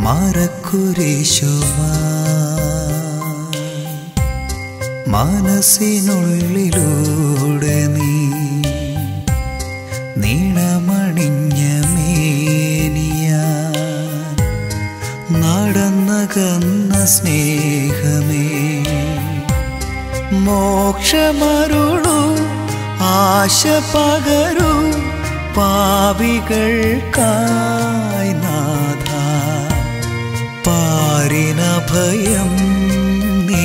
മരക്കുരിശുമാ മനസ്സിനുള്ളിലൂടെ നീ നീണമണിഞ്ഞ മേനിയ നടന്നകന്ന സ്നേഹമേ മോക്ഷമരുളു ആശ പകരു പാവികൾക്കായി നാഥ പാരിനഭയം നീ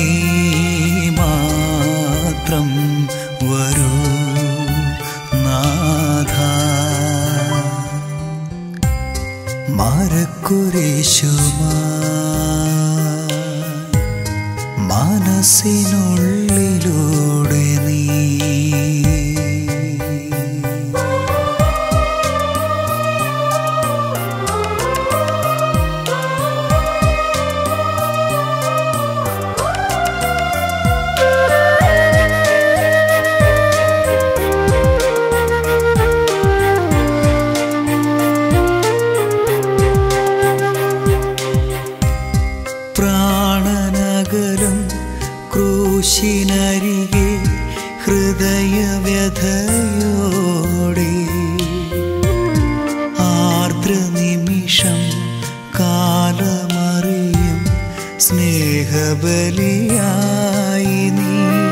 മാത്രം വരൂ നാഥ മരക്കുരിശുമാ മനസ്സിനുള്ളിലൂടെ നീ പ്രാണനകലും ക്രൂശിനരികെ ഹൃദയവ്യഥയോടെ ആർദ്ര നിമിഷം കാലമറിയും സ്നേഹബലിയായി നീ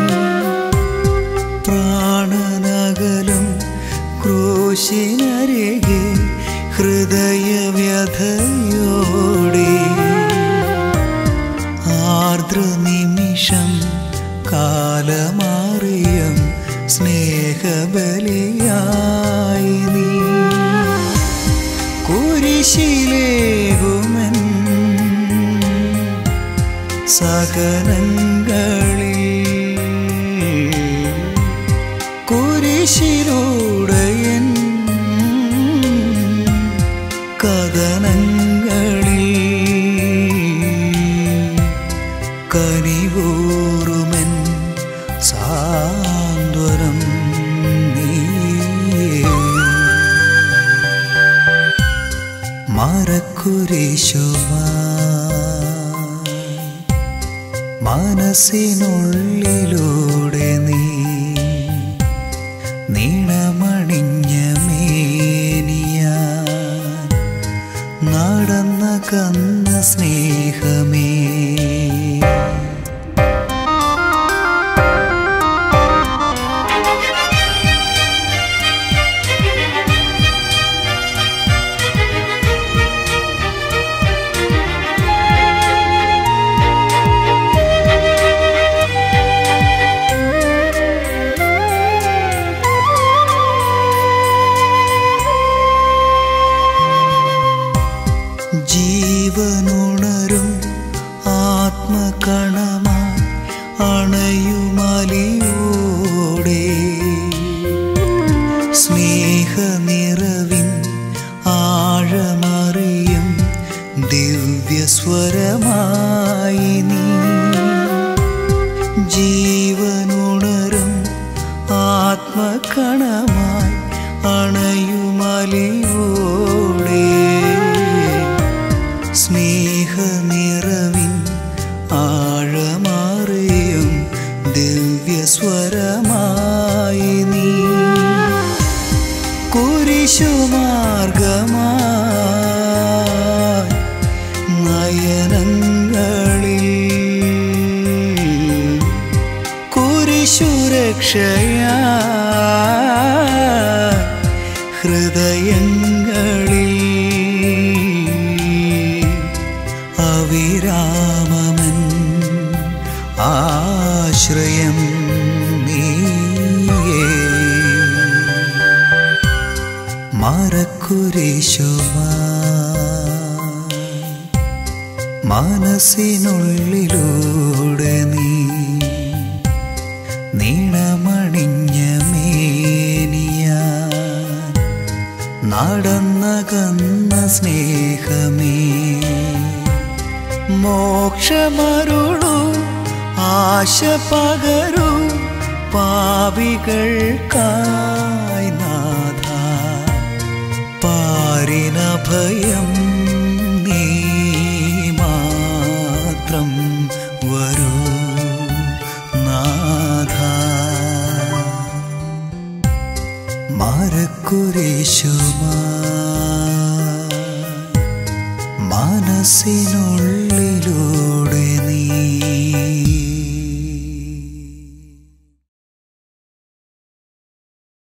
പ്രാണനകലും ക്രൂശിനരികെ ഹൃദയവ്യഥയോടെ ആർദ്ര നിമിഷം കാലമാറിയം സ്നേഹബലിയായി നീ കുരിശിലേകുമൻ സകലങ്ങളിൽ കുരിശിലൂടയൻ കഥനങ്ങളിൽ കനിവൂറുമൻ സാന്ത്വനം നീയേ മരക്കുരിശുമാ മനസ്സിനുള്ളിലൂടെ നീ നീണമണിഞ്ഞ മേനിയ നടന്ന കന്ന സ്നേഹമേ ജീവനുണരും ആത്മകണമായി അണയുമലിയോടെ സ്നേഹനിറവിൻ ആഴമറിയും ദിവ്യസ്വരമായി നീ ജീവനുണരും ആത്മകണമായി അണയുമലിയോടെ സ്നേഹനിറവിൻ ആഴമാറിയും ദിവ്യസ്വരമായി നീ കുരിശുമാർഗമായി നയനങ്ങളിൽ കുരിശുരക്ഷയാ ഹൃദയങ്ങളിൽ അവിരാമമൻ ആശ്രയം നീയേ മരക്കുരിശുമാ മനസ്സിനുള്ളിലൂടെ നീ നീണമണിഞ്ഞ മേനിയ നടന്നകന്ന സ്നേഹമേ മോക്ഷമരുളു ആശ പകരു പാവികൾക്കായി നാഥ പാരിനഭയം നീ ഭാരക്കുരിശുമാ മനസ്സിനുള്ളിലൂറും